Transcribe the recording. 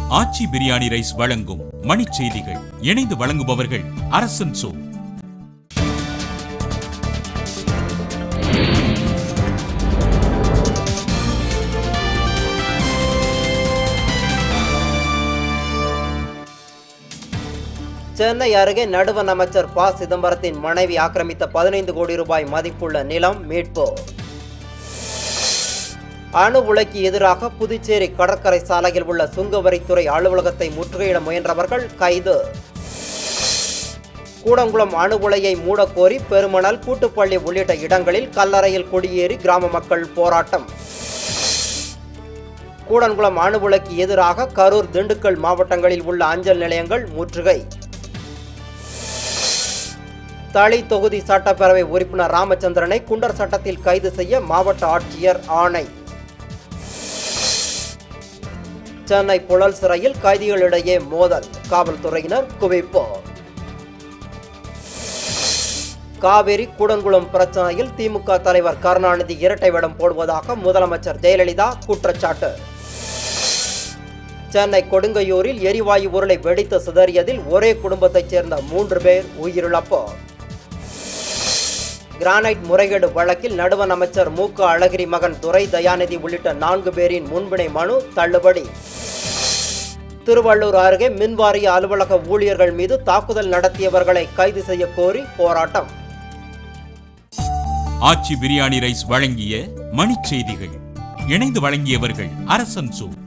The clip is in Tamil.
ஆச்சி பிரியாணி ரைஸ் வழங்கும் மணிச் செய்திகள் இணைந்து வழங்குபவர்கள் அரசன் சோ சென்னை அருகே நடுவண் அமைச்சர் ப சிதம்பரத்தின் மனைவி ஆக்கிரமித்த பதினைந்து கோடி ரூபாய் மதிப்புள்ள நிலம் மீட்பு அணு உலைக்கு எதிராக புதுச்சேரி கடற்கரை சாலையில் உள்ள சுங்கவரித்துறை அலுவலகத்தை முற்றுகையிட முயன்றவர்கள் கைது கூடங்குளம் அணு உலையை மூடக்கோரி பெருமணல் கூட்டுப்பள்ளி உள்ளிட்ட இடங்களில் கல்லறையில் குடியேறி கிராம மக்கள் போராட்டம் கூடன்குளம் அணு உலைக்கு எதிராக கரூர் திண்டுக்கல் மாவட்டங்களில் உள்ள அஞ்சல் நிலையங்கள் முற்றுகை தளி தொகுதி சட்டப்பேரவை உறுப்பினர் ராமச்சந்திரனை குண்டர் சட்டத்தில் கைது செய்ய மாவட்ட ஆட்சியர் ஆணை சென்னை புழல் சிறையில் கைதிகளிடையே மோதல் காவல்துறையினர் குவிப்பு காவிரி கூடங்குளம் பிரச்சனையில் திமுக தலைவர் கருணாநிதி இரட்டை வேடம் போடுவதாக முதலமைச்சர் ஜெயலலிதா குற்றச்சாட்டு சென்னை கொடுங்கையூரில் எரிவாயு உருளை வெடித்து சிதறியதில் ஒரே குடும்பத்தைச் சேர்ந்த மூன்று பேர் உயிரிழப்பு கிரானைட் முறைகேடு வழக்கில் நடுவண் அமைச்சர் மு க அழகிரி மகன் துரை தயாநிதி உள்ளிட்ட நான்கு பேரின் முன்பிணை மனு தள்ளுபடி திருவள்ளூர் அருகே மின்வாரிய அலுவலக ஊழியர்கள் மீது தாக்குதல் நடத்தியவர்களை கைது செய்ய கோரி போராட்டம் ஆச்சி பிரியாணி ரைஸ் வழங்கிய மணிச் செய்திகள் இணைந்து வழங்கியவர்கள் அரசன் சோ